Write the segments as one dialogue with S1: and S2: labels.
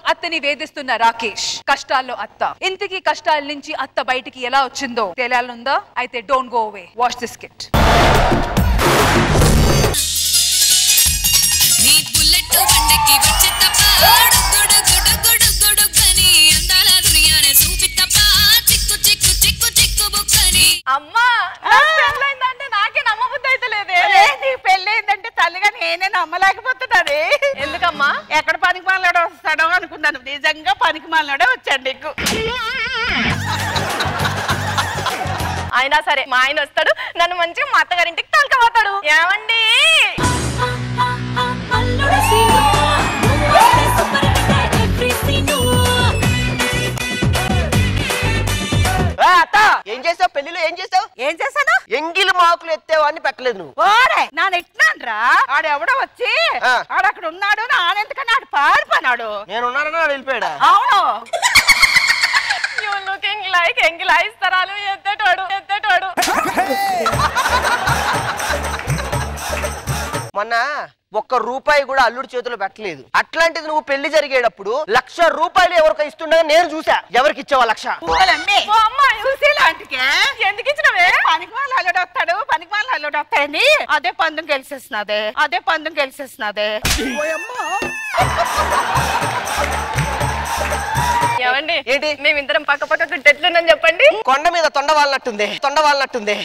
S1: అత్తని వేధిస్తున్న రాకేష్ కష్టాల్లో అత్త ఇంతకీ కష్టాల నుంచి అత్త బయటికి ఎలా వచ్చిందో తెలియాలనుందా అయితే don't go away watch this kit
S2: నీ బుల్లెట్ బండకి వచ్చే తప్ప గుడు గుడు గుడు గుడు గని అందాల దునియానే చూపి తప్ప చిక్కు చిక్కు చిక్కు చిక్కు బుక్కని
S3: అమ్మా పెళ్ళైందంటే నాకే నమ్మబుద్ధి అయితే లేదే
S4: ఏంటి పెళ్ళయిందంటే తల్లిగా నేనే నమ్మలేకపోతున్నాను
S3: ఎందుకమ్మా
S4: ఎక్కడ పనికి మాలాడో వస్తాడో అనుకున్నాను నిజంగా పనికి మాలాడే వచ్చాడు నీకు
S3: అయినా సరే మా ఆయన వస్తాడు నన్ను మంచిగా మా అత్తగారింటికి తలకపోతాడు ఏమండి
S5: ఏ అత్త ఏం చేసావు పెళ్లిలో ఏం చేసావు
S4: ఏం చేశాను
S5: ఎంగిలి మాకులు ఎత్తేవాడిని పెట్టలేదు నువ్వు
S4: ఓరే నా నెట్టినాన్రా ఆడెవడో వచ్చి
S5: ఆ.
S4: ఆడక్కడ ఉన్నాడు నా ఆనందుకని ఆడు పారిపోయినాడు
S5: నేను ఉన్నానని వాడు వెళ్ళిపోయాడా
S4: అవును
S3: యూ లుకింగ్ లైక్ ఎంగిల్ ఐస్తరాలు ఎత్తటోడు ఎత్తటోడు
S5: మొన్న ఒక్క రూపాయి కూడా అల్లుడి చేతిలో పెట్టలేదు అట్లాంటిది నువ్వు పెళ్లి జరిగేటప్పుడు లక్ష రూపాయలు ఎవరికి ఇస్తుండగా నేను చూసా ఎవరికి ఇచ్చావా లక్ష
S4: పూలమ్మి
S3: ఓ అమ్మా
S4: చూసి లాంటికే
S3: ఎందుకు ఇచ్చినవే
S4: పనికి వాళ్ళ అల్లుడు వస్తాడు పనికి వాళ్ళ అల్లుడు వస్తాడని అదే పందెం గెలిచేస్తున్నదే అదే పందెం గెలిచేస్తున్నదే
S3: ఏమండి
S5: ఏంటి?
S3: మేమిద్దరం పక్క పక్క ఎట్లున్నాం చెప్పండి
S5: కొండ మీద తొండ వాళ్ళనట్టుంది తొండ వాళ్ళనట్టుంది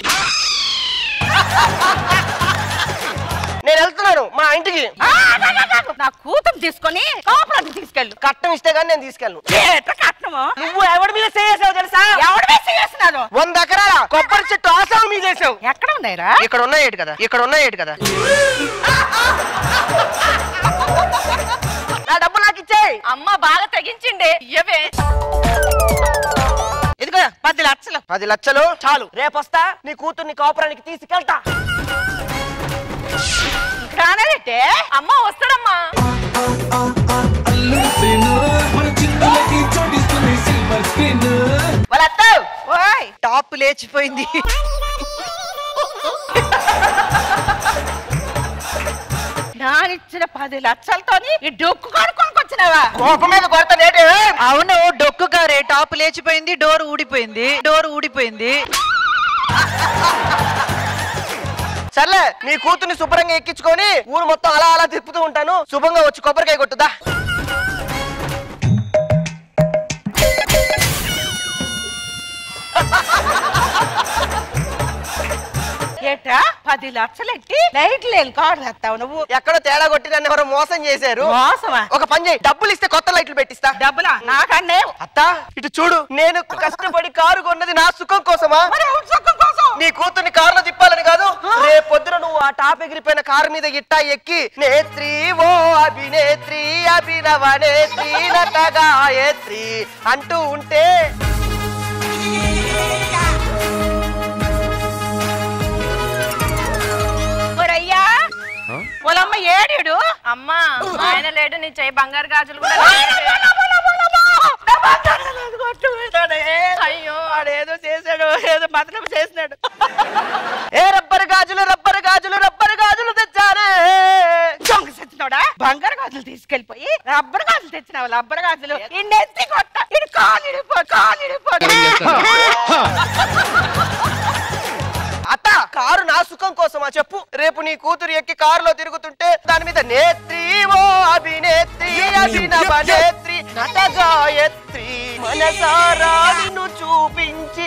S5: నేను వెళ్తున్నాను మా ఇంటికి
S4: ఆ, నా, నా, నా, నా కూతురు తీసుకొని కాపురానికి తీసుకెళ్ళు
S5: కట్నం ఇస్తే గానీ నేను తీసుకెళ్ళను
S4: ఏట్రా కట్నము
S5: నువ్వు ఎవరి మీద చేసావు తెలుసా
S4: ఎవడు వేసి చేస్తున్నాను
S5: వంద ఎకరాల కొబ్బరి చెట్టు ఆసావు మీద వేసావు
S4: ఎక్కడ ఉన్నాయిరా
S5: ఇక్కడ ఉన్నాయేటి కదా ఇక్కడ ఉన్నాయేటి కదా నా డబ్బు నాకు ఇచ్చేయి
S3: అమ్మ బాగా తెగించిండే ఇయ్యవే
S4: ఇదిగో పది లక్షలు
S5: పది లక్షలు చాలు రేపు వస్తా నీ కూతుర్ని కాపురానికి తీసుకెళ్తా
S4: రానంటే
S3: అమ్మ వస్తాడమ్మా
S5: వాళ్ళ అత్తావు
S4: ఓయ్
S5: టాప్ లేచిపోయింది
S4: నానిచ్చిన పది లక్షలతోని ఈ డొక్కు కొనుక్కొని వచ్చినావా
S5: కోపం మీద కొడతా నేటే
S6: అవును డొక్కు కారే టాప్ లేచిపోయింది డోర్ ఊడిపోయింది డోర్ ఊడిపోయింది
S5: సర్లే నీ కూతుర్ని శుభ్రంగా ఎక్కించుకొని ఊరు మొత్తం అలా అలా తిప్పుతూ ఉంటాను శుభంగా వచ్చి కొబ్బరికాయ కొట్టుదా
S4: ఏటా పది లక్షలు ఎట్టి లైట్ లేని కాడు తెస్తావు నువ్వు
S5: ఎక్కడో తేడా కొట్టి నన్ను ఎవరో మోసం చేశారు
S4: మోసమా
S5: ఒక పని చేయి డబ్బులు ఇస్తే కొత్త లైట్లు పెట్టిస్తా
S4: డబ్బులా నాకన్నే
S5: అత్త ఇటు చూడు నేను కష్టపడి కారు కొన్నది నా సుఖం కోసమా
S4: మరి ఎవరి సుఖం కోసం
S5: నీ కూతుర్ని కారులో తిప్పాలని కాదు రేపు పొద్దున నువ్వు ఆ టాప్ ఎగిరిపోయిన కారు మీద ఇట్టా ఎక్కి నేత్రి ఓ అభినేత్రి అభినవ నేత్రి నటగాయత్రి అంటూ ఉంటే
S4: ఒరయ్యా పొలమ్మ ఏడు
S3: అమ్మా ఆయన లేడు నీ చేయి బంగారు గాజులు కూడా అయ్యో
S4: వాడేదో చేశాడు ఏదో మతలం చేసినాడు
S5: ఏ రబ్బర్ గాజులు రబ్బర్ గాజులు రబ్బర్ గాజులు తెచ్చానే
S4: దొంగ సచ్చినోడా బంగారు గాజులు తీసుకెళ్లిపోయి రబ్బర్ గాజులు తెచ్చినావు రబ్బర్ గాజులు ఇండెత్తి కొట్ట ఇడు కాలు ఇడిపో కాలు ఇడిపో
S5: అత్త కారు నా సుఖం కోసమా చెప్పు రేపు నీ కూతురు ఎక్కి కారులో తిరుగుతుంటే దాని మీద నేత్రి ఓ అభినేత్రి అభినవ నేత్రి నటగాయత్రి మనసారా నిన్ను చూపించి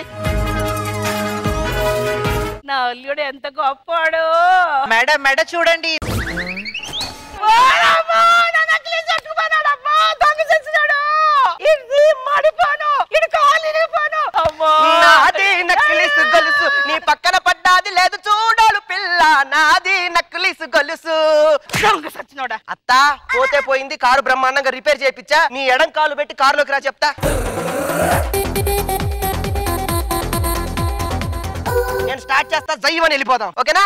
S4: నా అల్లుడు ఎంత గొప్పాడు
S6: మెడ మెడ చూడండి
S4: ఓరమ్మా, నా necklace పట్టుకుపోయాడమ్మా, దొంగ సచ్చినోడు. ఇది మడిపోను, ఇది కాలు ఇరిగిపోను. అమ్మా.
S5: నాది నక్లిస్ గొలుసు నీ పక్కన పడ్డాది లేదు చూడాలు పిల్ల నాది నక్లిస్ గొలుసు
S4: దొంగ సచ్చినోడా
S5: అత్త పోతే పోయింది కారు బ్రహ్మాండంగా రిపేర్ చేయించా నీ ఎడం కాలు పెట్టి కారులోకి రా చెప్తా నేను స్టార్ట్ చేస్తా జయ్యమని వెళ్ళిపోదాం ఓకేనా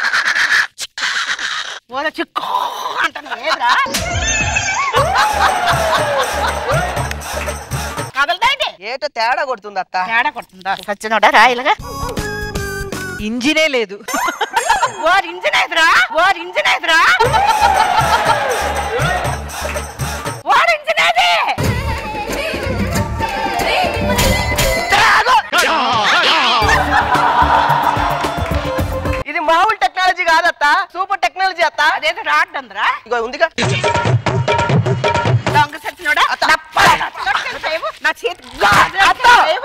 S4: ఓల చిక్కు అంటాను ఏదిరా కదలదండి
S5: ఏటో తేడా కొడుతుంది అత్త
S4: తేడా కొడుతుందా సచ్చినోడా రా ఇలాగా
S6: ఇంజినే లేదు
S4: ఓర్ ఇంజిన్ ఎదురా ఓర్ ఇంజిన్ ఎదురా ఓర్ ఇంజిన్ ఏది అదేదో రాడ్డందిరా
S5: ఇగో ఉందిగా
S4: దొంగ సచ్చినోడా నా పాల తొక్కేసేవు, నా చేతి గాజులు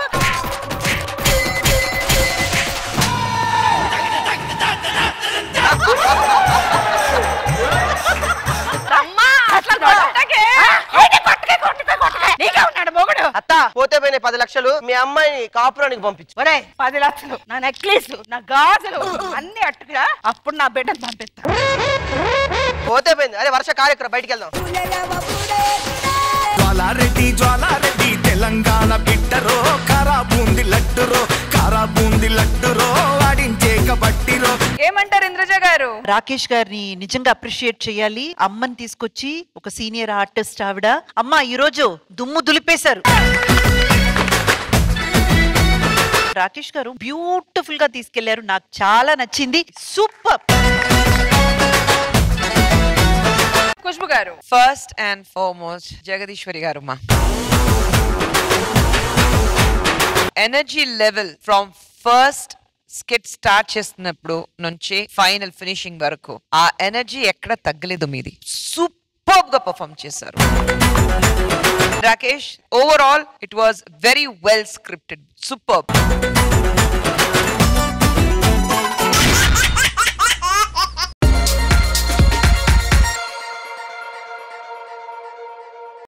S3: అమ్మా అట్లా కొట్టకే.
S4: నీకే ఉన్నాడు మొగుడు
S5: అత్త పోతే పోయిన పది లక్షలు మీ అమ్మాయిని కాపురానికి పంపించు
S4: ఒరే పది లక్షలు నా నెక్లెస్ నా గాజులు అన్ని అట్టుగా అప్పుడు నా బిడ్డను పంపిస్తా
S5: పోతే పోయింది అరే వర్ష కార్యక్రమం బయటికి వెళ్దాం
S7: జ్వాలారెడ్డి జ్వాలారెడ్డి తెలంగాణ బిడ్డరో కారా బూంది లడ్డురో కారా బూంది లడ్డురో ఆడించే కబట్టిరో
S1: ఏమంటారు ఇంద్రజ గారు
S6: రాకేష్ గారిని నిజంగా అప్రిషియేట్ చేయాలి అమ్మని తీసుకొచ్చి ఒక సీనియర్ ఆర్టిస్ట్ ఆవిడ అమ్మ ఈ రోజు దుమ్ము దులిపేశారు రాకేష్ గారు బ్యూటిఫుల్ గా తీసుకెళ్లారు నాకు చాలా నచ్చింది సూపర్
S1: ఖుష్బు గారు
S8: first and foremost Jagadeeswari garu మా energy level from first skit start చేస్తున్నప్పుడు నుంచి ఫైనల్ ఫినిషింగ్ వరకు ఆ ఎనర్జీ ఎక్కడ తగ్గలేదు మీది సూపర్ గా పర్ఫామ్ చేశారు Rakesh overall it was very well scripted super